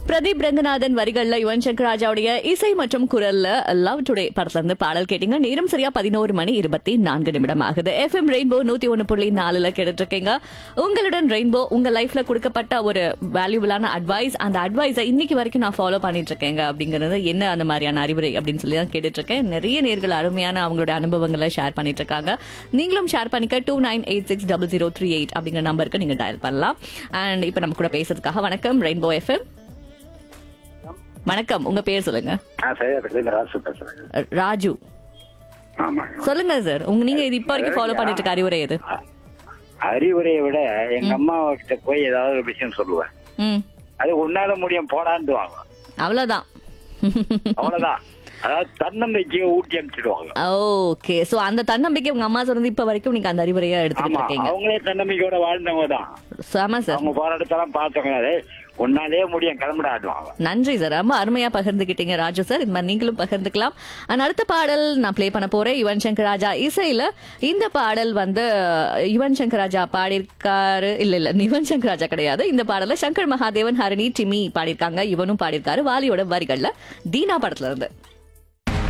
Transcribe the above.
பிரதீப் ரங்கநாதன் வரிகள்ல யுவன் சங்கர் ராஜாவுடைய இசை மற்றும் குரல்ல லவ் டுடே படத்துல இருந்து பாடல் கேட்டீங்க நேரம் சரியா பதினோரு மணி இருபத்தி நான்கு நிமிடம் ஆகுது எஃப்எம் ரெயின்போ நூத்தி ஒன்னு புள்ளி நாலுல கேட்டுட்டு இருக்கீங்க உங்களுடன் ரெயின்போ உங்க லைஃப்ல கொடுக்கப்பட்ட ஒரு வேல்யூபிளான அட்வைஸ் அந்த அட்வைஸை இன்னைக்கு வரைக்கும் நான் ஃபாலோ பண்ணிட்டு இருக்கேங்க அப்படிங்கறது என்ன அந்த மாதிரியான அறிவுரை அப்படின்னு சொல்லி தான் கேட்டுட்டு இருக்கேன் நிறைய நேர்கள் அருமையான அவங்களோட அனுபவங்களை ஷேர் பண்ணிட்டு இருக்காங்க நீங்களும் ஷேர் பண்ணிக்க two nine eight six double zero three eight அப்படிங்கிற நம்பருக்கு நீங்க டயல் பண்ணலாம் அண்ட் இப்போ நம்ம கூட பேசுறதுக்காக வணக்கம் ரெயின்போ எஃப்எம் வணக்கம் உங்க பேர் சொல்லுங்க ஆ சரியா பேசுறேன் ராசு பேசுறேன் அஹ், ராஜு ஆமாங்க சொல்லுங்க சார் உங்க நீங்க இது இப்ப வரைக்கும் ஃபாலோ பண்ணிட்டு இருக்க அறிவுரை எது அ- அறிவுரையை விட எங்க அம்மா கிட்ட போய் ஏதாவது ஒரு விஷயம் சொல்லுவேன் ம் அது உன்னால முடியும் போடான்னு வாங்க அவ்வளவுதான் அவ்வளவுதான் அதாவது தன்னம்பிக்கையை ஊட்டி அனுப்பிச்சிடுவாங்க ஓகே சோ அந்த தன்னம்பிக்கை உங்க அம்மா சொன்னது இப்ப வரைக்கும் நீங்க அந்த அறிவுரையா எடுத்துக்கிட்டு ஆமா இருக்கீங்க அவங்களே தன்னம்பிக்கையோட வாழ்ந்தவங்க தான் ஆமா சார் அவங்க போராட்டத்தெல்லாம் பார்த்தவங்க உன்னாலே முடியும் கிளம்பிட ஆடுவாங்க நன்றி சார் ரொம்ப அருமையா பகிர்ந்துக்கிட்டீங்க ராஜு சார் இந்த மாதிரி நீங்களும் பகிர்ந்துக்கலாம் And அடுத்த பாடல் நான் ப்ளே பண்ண போறேன் யுவன் சங்கர் ராஜா இசையில இந்த பாடல் வந்து யுவன் சங்கர் ராஜா பாடியிருக்காரு இல்ல இல்ல யுவன் சங்கர் ராஜா கிடையாது இந்த பாடல சங்கர் மகாதேவன் ஹரணி டிமி பாடியிருக்காங்க இவனும் பாடியிருக்காரு வாலியோட வரிகள்ல தீனா படத்துல இருந்து